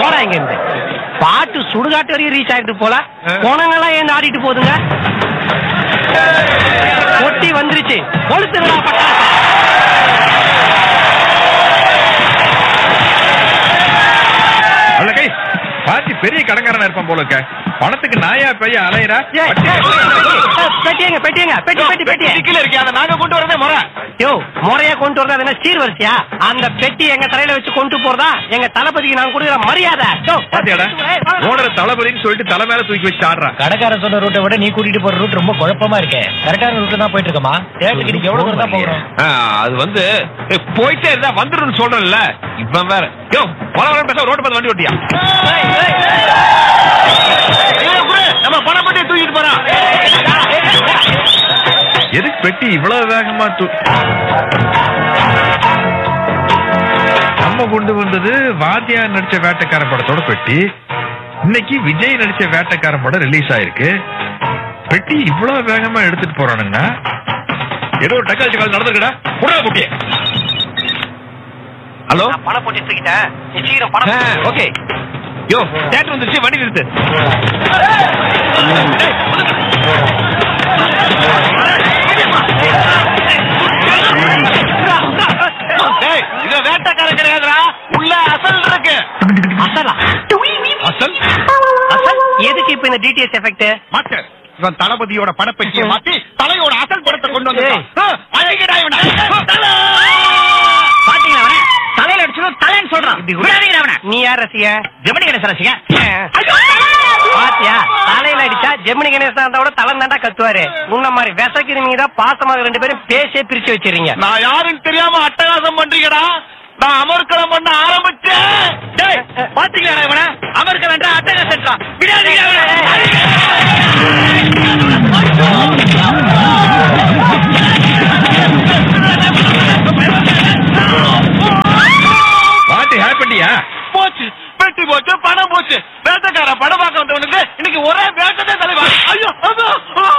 போடா இங்க இருந்து பாட்டு சுடுகாட்டு வரையும் ரீச் ஆயிட்டு போல குணங்கள்லாம் ஏன் ஆடிட்டு போகுதுங்க கொட்டி வந்துருச்சு கொளுத்துறா பட்டாசு அல்ல கை பாத்தி பெரிய கடங்காரனா இருப்பான் போல இருக்க பணத்துக்கு நாயா பைய அலையறா ஏய், ஏய், ஏய், பெட்டியங்க பெட்டியங்க பெட்டி பெட்டி பெட்டி கீழ இருக்கே அதை நாங்க கொண்டு வரதே முறை யோ முறையா கொண்டு வரதா அது என்ன சீர்வரிசையா அந்த பெட்டி எங்க தலையில வச்சு கொண்டு போறதா எங்க தளபதிக்கு நான் கொடுக்குற மரியாதை யோ, பாத்தியாடா ஏய், வாங்க. ஓனர் தளபதின்னு சொல்லிட்டு தலை மேல தூக்கி வச்சு ஆடுறான் கடைக்காரன் சொன்ன ரூட்டை விட நீ கூட்டிட்டு போற ரூட் ரொம்ப குழப்பமா இருக்கே கரெக்டான ரூட்ல தான் போயிட்டு இருக்கமா தேட்டருக்கு நீங்க எவ்வளவு தூரம் தான் போகிறோம் அது வந்து ஏய், போயிட்டே இருந்தா வந்துடும் சொல்றேன்ல இவன் வேற யோ வர வர பேச ரோட்டு பார்த்து வண்டி ஓட்டியா ஏய், ஏய், நம்ம பணம் பண்ணி தூக்கிட்டு போறான் எதுக்கு பெட்டி இவ்வளவு வேகமா தூ நம்ம கொண்டு வந்தது வாத்தியார் நடிச்ச வேட்டைக்கார படத்தோட பெட்டி இன்னைக்கு விஜய் நடிச்ச வேட்டைக்கார படம் ரிலீஸ் ஆயிருக்கு பெட்டி இவ்வளவு வேகமா எடுத்துட்டு போறானுங்கன்னா ஏதோ ஒரு டக்கால் கால் நடந்திருக்குடா புடா குட்டிய ஹலோ நான் பணம் போட்டு தூக்கிட்டேன் நீ சீக்கிரம் பணம் ஓகே யோ தேட்டர் வந்துருச்சு வண்டி நிறுத்து டேய், இது வேட்டைக்காரன் கிடையாதுடா உள்ள அசல் இருக்கு அசலா அசல் அசல் எதுக்கு இப்ப இந்த டிடிஎஸ் எஃபெக்ட் மாஸ்டர் இவன் தளபதியோட படப்பெட்டியை மாத்தி தலையோட அசல் படத்தை கொண்டு ஏய். வந்தான் அழகிடா இவனை பாத்தீங்களா அவன தலையில அடிச்சதும் தலைன்னு சொல்றான் விடாதீங்க அவன நீ யார் ரசிக ஜெமினி கணேசன் ரசிக பாத்தியா தலையில அடிச்சா ஜெமினி கணேசன் இருந்தா கூட தலை தாண்டா கத்துவாரு உன்ன மாதிரி விசக்கிருமீங்க தான் பாசமாக ரெண்டு பேரும் பேசே பிரிச்சு வச்சிருங்க நான் யாருன்னு தெரியாம அட்டகாசம் பண்றீங்கடா நான் அமர்க்களம் பண்ண ஆரம்பிச்சேன் டேய், பாத்தீங்களா இவனை அமர்க்களம் அட்டகாசம் விடாதீங்க அவனை. பாட்டி ஹாப்பியா போச்சு பெட்டி போச்சு பணம் போச்சு வேட்டக்கார படம் பார்க்க வந்தவனுக்கு இன்னைக்கு ஒரே வேட்டத்தை தலைவா ஐயோ அம்மா, ஆ.